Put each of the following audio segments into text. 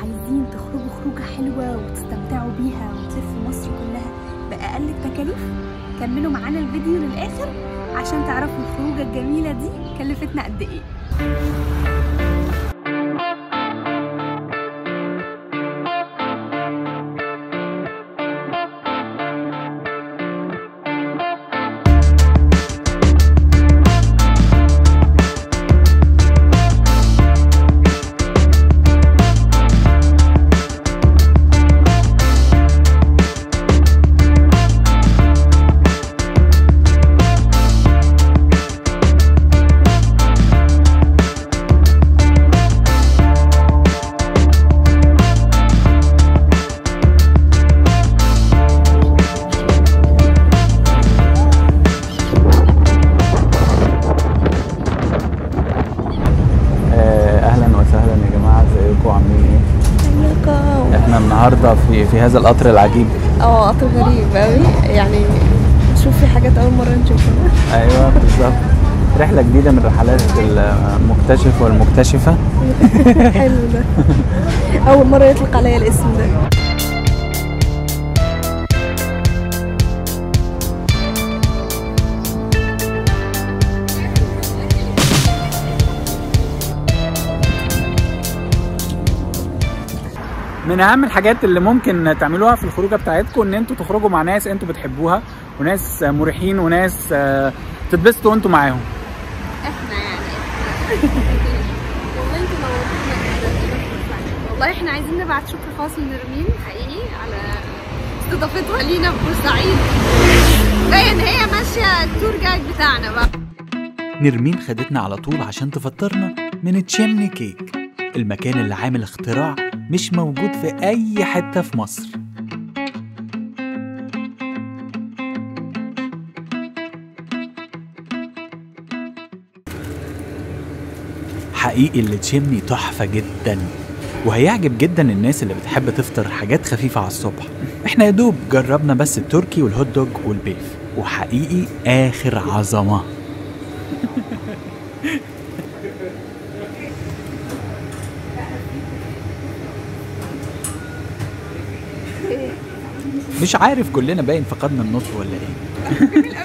عايزين تخرجوا خروجة حلوة وتستمتعوا بيها وتلفوا مصر كلها بأقل التكاليف كملوا معانا الفيديو للآخر عشان تعرفوا الخروجة الجميلة دي كلفتنا قد ايه آه، اهلا وسهلا يا جماعه ازيكم عاملين ايه احنا النهارده في في هذا القطر العجيب اه قطر غريب قوي يعني نشوف في حاجات اول مره نشوفها ايوه بالظبط رحله جديده من رحلات المكتشف والمكتشفه حلو ده اول مره يطلق عليا الاسم ده من اهم الحاجات اللي ممكن تعملوها في الخروجه بتاعتكم ان انتوا تخرجوا مع ناس انتوا بتحبوها وناس مريحين وناس آه، تتبسطوا انتوا معاهم احنا يعني والله انتوا نورتونا جدا والله احنا عايزين نبعت شكر خاص لنرمين حقيقي على استضافتها لينا في بورسعيد باين هي ماشيه التور جايد بتاعنا بقى نرمين خدتنا على طول عشان تفطرنا من تشيمني كيك المكان اللي عامل اختراع مش موجود في أي حتة في مصر حقيقي اللي تشيمني تحفة جدا وهيعجب جدا الناس اللي بتحب تفطر حاجات خفيفة على الصبح احنا يا دوب جربنا بس التركي والهوت دوج والبيف وحقيقي آخر عظمة مش عارف كلنا باين فقدنا النص ولا ايه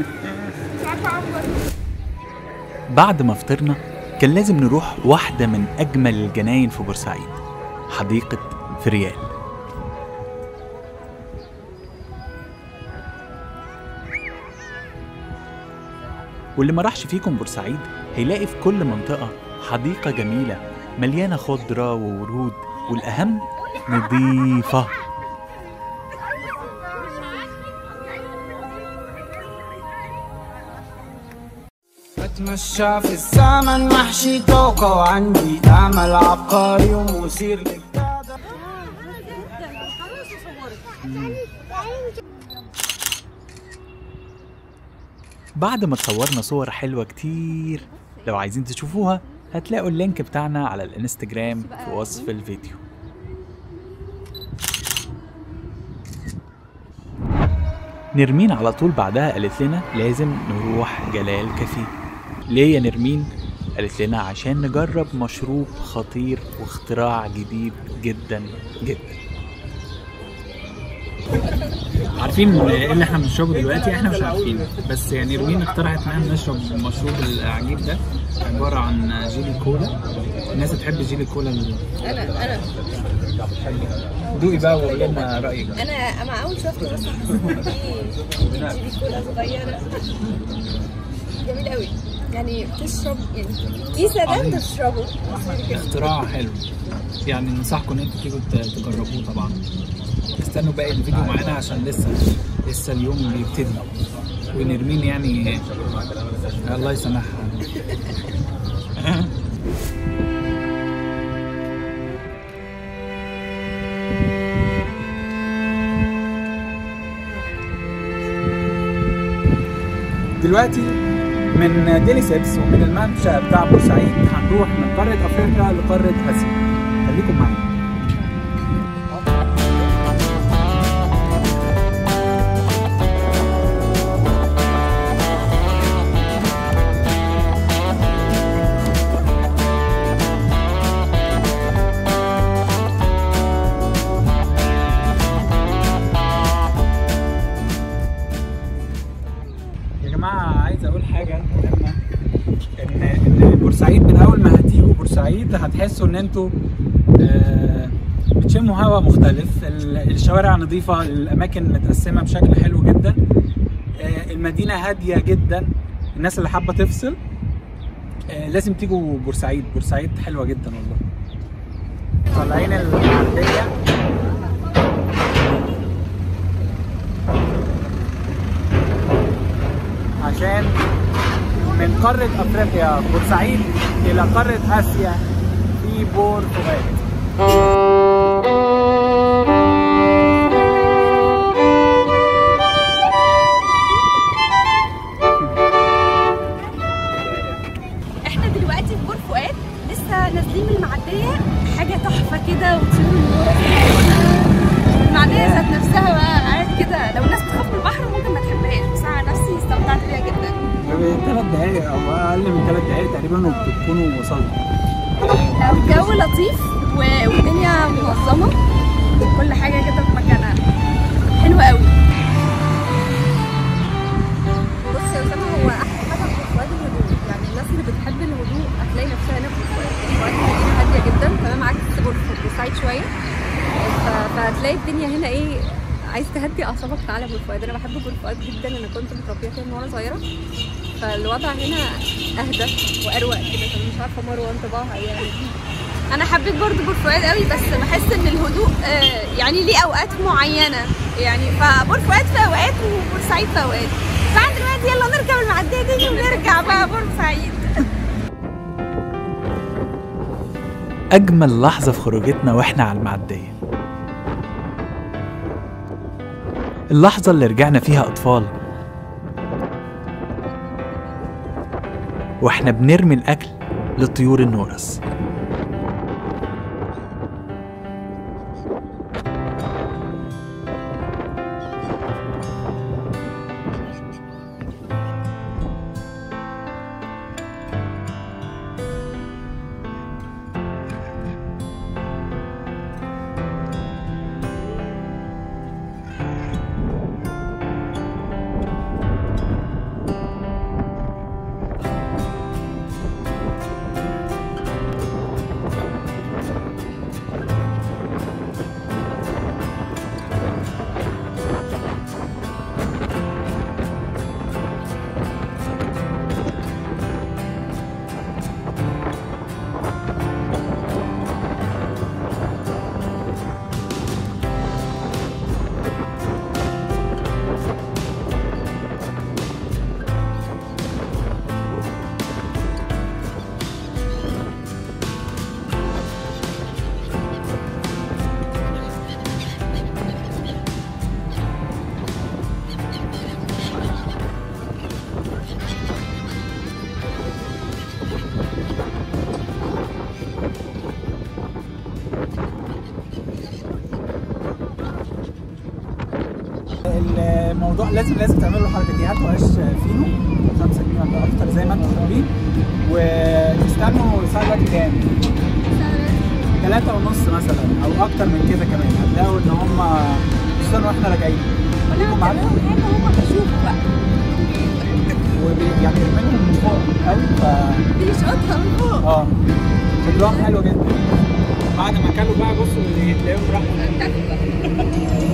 بعد ما فطرنا كان لازم نروح واحدة من أجمل الجناين في بورسعيد حديقة فريال واللي ما راحش فيكم بورسعيد هيلاقي في كل منطقة حديقة جميلة مليانة خضرة وورود والأهم نظيفة بتمشى في الزمن محشي طاقة وعندي أمل عبقري ومثير للجدل بعد ما تصورنا صور حلوة كتير لو عايزين تشوفوها هتلاقوا اللينك بتاعنا على الانستجرام في وصف الفيديو نرمين على طول بعدها قالت لنا لازم نروح جلال كافيه ليه يا نرمين قالت لنا عشان نجرب مشروب خطير واختراع جديد جدا جدا عارفين ايه اللي احنا بنشربه دلوقتي احنا مش عارفين بس يعني روين اقترحت ان احنا نشرب المشروب العجيب ده عباره عن جيلي كولا الناس بتحب جيلي كولا ال- انا انا دوقي بقى وقولي لنا رايك بقى. انا انا اول شفته بس حسيت إن دي دي كولا صغيره جميل قوي يعني بتشرب يعني كيسه ده انت بتشربه اختراع حلو يعني ننصحكم ان انتوا تيجوا ت- تجربوه طبعا استنوا باقي الفيديو معانا عشان لسه لسه اليوم بيبتدي ونرمين يعني الله يسامحها دلوقتي من ديلي سيبس ومن الممشى بتاع بورسعيد هنروح من قاره افريقيا لقاره اسيا خليكم معانا بورسعيد من اول ما هتيجوا بورسعيد هتحسوا ان انتوا آه، بتشموا هواء مختلف ال- الشوارع نظيفه الاماكن متقسمه بشكل حلو جدا آه، المدينه هاديه جدا الناس اللي حابه تفصل آه، لازم تيجوا بورسعيد بورسعيد حلوه جدا والله طالعين المعديه عشان من قارة أفريقيا بورسعيد إلى قارة آسيا في بور فؤاد احنا دلوقتي في بور فؤاد لسه نازلين من المعديه حاجه تحفه كده وطيور النور المعديه ذات نفسها بقى قاعد كده لو الناس بتخاف من البحر ممكن ما تحبهاش بس انا عن نفسي استمتعت بيها جدا ثلاث دقايق أو أقل من ثلاث دقايق تقريبا وبتكونوا وصلتوا الجو لطيف و- والدنيا منظمه كل حاجه كده في مكانها حلوه قوي بص يا اسامه هو احلى حاجه في الفؤاد الهدوء يعني الناس اللي بتحب الهدوء هتلاقي نفسها هنا في الفؤاد الفؤاد مدينه هاديه جدا تمام عكس بور- بورسعيد شويه ف- فهتلاقي الدنيا هنا ايه عايز تهدي اعصابك تعالى بورفؤاد انا بحب بورفؤاد جدا انا كنت متربيه فيها من وانا صغيره فالوضع هنا اهدى واروق كده فانا مش عارفه مروه انطباعها ايه يعني انا حبيت برضو بور فؤاد قوي بس بحس ان الهدوء آه، يعني ليه اوقات معينه يعني فبور فؤاد في اوقات وبورسعيد في اوقات تعال دلوقتي يلا نركب المعديه دي ونرجع بقى بورسعيد أجمل لحظة في خروجتنا وإحنا على المعدية اللحظة اللي رجعنا فيها أطفال وإحنا بنرمي الأكل لطيور النورس الموضوع لازم لازم تعملوا الحركه دي هاتوا عيش فينو 5 جنيه ولا اكتر زي ما انتم حابين وتستنوا الساعه دلوقتي كام؟ ثلاثة ونص مثلا او اكتر من كده كمان هتلاقوا ان هم استنوا واحنا راجعين خليكم معانا حاجه هم بيشوفوا بقى وبي- يعني يرميهم من فوق قوي ف بيشوطها من فوق اه شكلهم حلو جدا بعد ما كلوا بقى بصوا تلاقيهم راحوا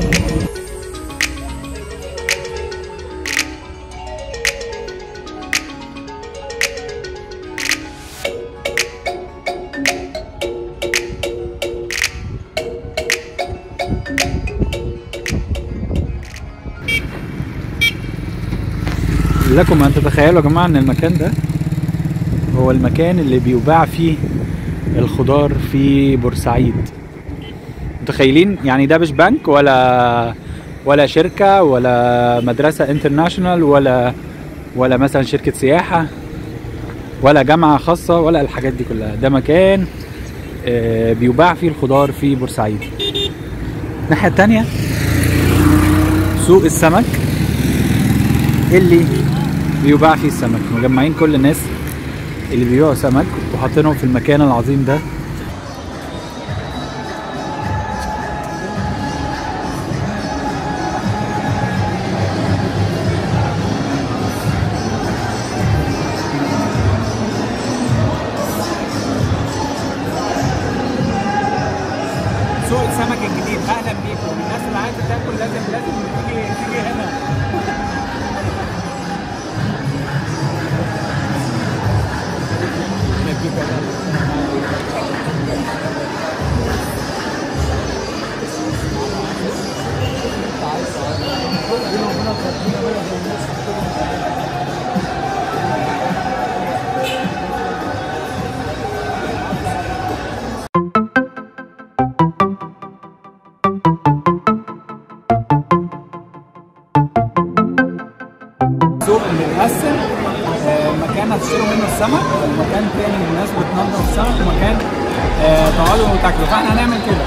لكم أن تتخيلوا يا جماعة إن المكان ده هو المكان اللي بيباع فيه الخضار في بورسعيد متخيلين يعني ده مش بنك ولا ولا شركة ولا مدرسة انترناشونال ولا ولا مثلا شركة سياحة ولا جامعة خاصة ولا الحاجات دي كلها ده مكان آه، بيباع فيه الخضار في بورسعيد الناحية التانية سوق السمك اللي بيباع فيه السمك مجمعين كل الناس اللي بيبيعوا سمك وحاطينهم في المكان العظيم ده الناس اللي عايزه تاكل لازم لازم تيجي تيجي هنا سوق متقسم آه، مكان هتشتروا منه السمك ومكان تاني الناس بتنظف السمك ومكان آه، تقعدوا وتاكلوا فاحنا هنعمل كده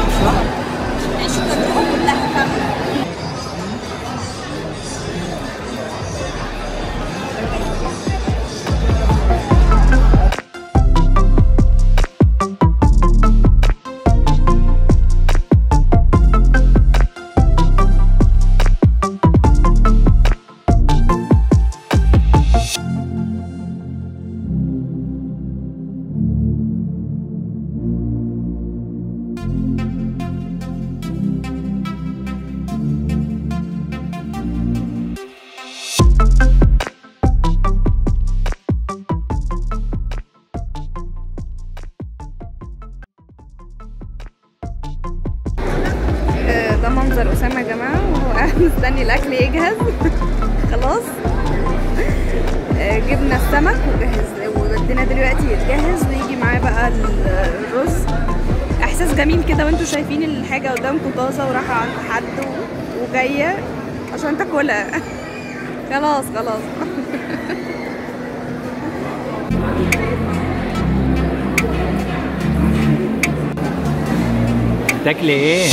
آه، ده منظر اسامه يا جماعه وهو قاعد مستني الاكل يجهز خلاص آه، جبنا السمك وجهز ودينا دلوقتي يتجهز ويجي معاه بقى ال- الرز احساس جميل كده وانتوا شايفين الحاجه قدامكم طازه ورايحه عند حد و- وجايه عشان تاكلها خلاص خلاص تاكلي ايه؟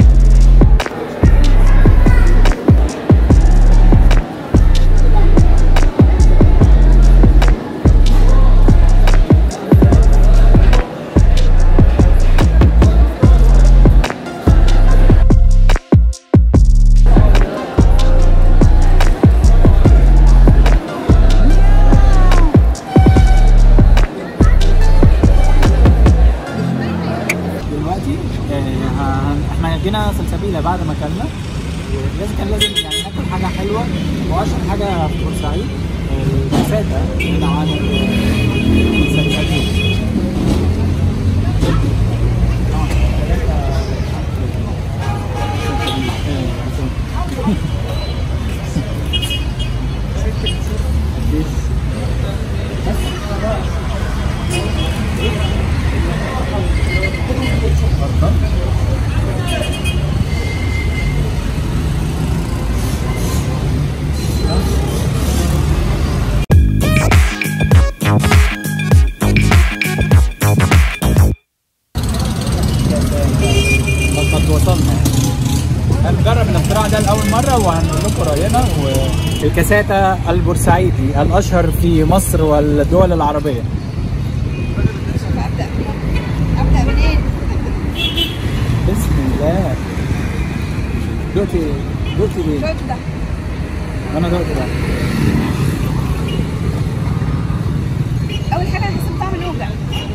دلوقتي آه، هن- احنا جينا سلسبيلة بعد ما اكلنا ولازم كان لازم يعني ناكل حاجة حلوة وأشهر حاجة في بورسعيد آه، الكاساتا من عن السلسبيل قد وصلنا هنجرب الاختراع ده لأول مرة وهنقول لكم رأينا والكاساتا البورسعيدي الأشهر في مصر والدول العربية ابدا منين؟ بسم الله دوتي دوتي ليه؟ شوف ده أنا دوتي ده اول حاجه انا حسيت بطعم نوجا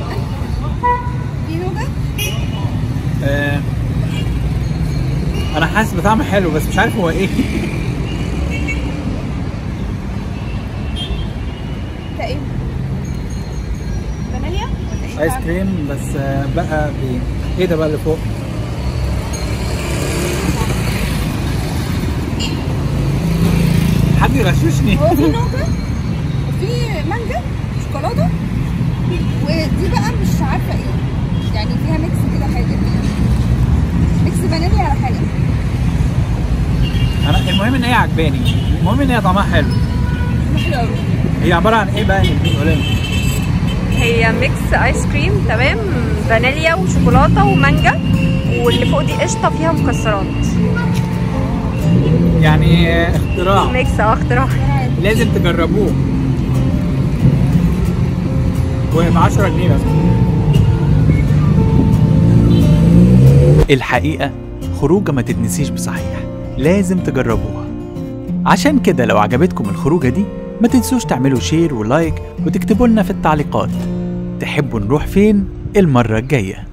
في نوجا آه، أنا حاسس بطعم حلو بس مش عارف هو إيه ده ايه؟ فانيليا ولا ايه؟ آيس كريم بس آه، بقى بإيه؟ إيه ده بقى اللي فوق؟ حد يغششني هو في نوجا وفي مانجا شوكولاته ودي بقى مش عارفه ايه يعني فيها ميكس كده حاجه ميكس فانيليا على حاجه أنا المهم إن هي عجباني المهم إن هي طعمها حلو حلو قوي هي عبارة عن إيه بقى اللي قولي هي ميكس ايس كريم تمام فانيليا وشوكولاته ومانجا واللي فوق دي قشطه فيها مكسرات يعني آه، اختراع ميكس اه اختراع لازم تجربوه وب 10 جنيه بس الحقيقة خروجة ما تتنسيش بصحيح لازم تجربوها عشان كده لو عجبتكم الخروجة دي ما تنسوش تعملوا شير ولايك وتكتبوا لنا في التعليقات تحبوا نروح فين المرة الجاية